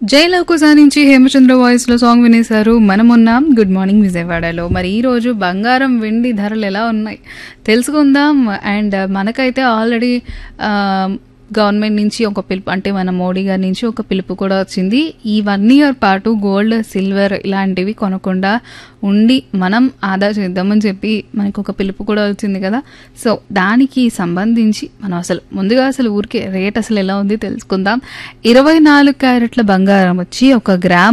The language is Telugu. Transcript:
జైలవకుశ నుంచి హేమచంద్ర వాయిస్ లో సాంగ్ వినేశారు మనమున్నాం గుడ్ మార్నింగ్ విజయవాడలో మరి ఈ రోజు బంగారం వెండి ధరలు ఎలా ఉన్నాయి తెలుసుకుందాం అండ్ మనకైతే ఆల్రెడీ గవర్నమెంట్ నుంచి ఒక పిలుపు అంటే మన మోడీ గారి నుంచి ఒక పిలుపు కూడా వచ్చింది ఈ వన్ ఇయర్ పాటు గోల్డ్ సిల్వర్ ఇలాంటివి కొనకుండా ఉండి మనం ఆదా చేద్దామని చెప్పి మనకు ఒక పిలుపు కూడా వచ్చింది కదా సో దానికి సంబంధించి మనం అసలు ముందుగా అసలు ఊరికే రేట్ అసలు ఎలా ఉంది తెలుసుకుందాం ఇరవై నాలుగు క్యారెట్ల బంగారం వచ్చి ఒక గ్రామ్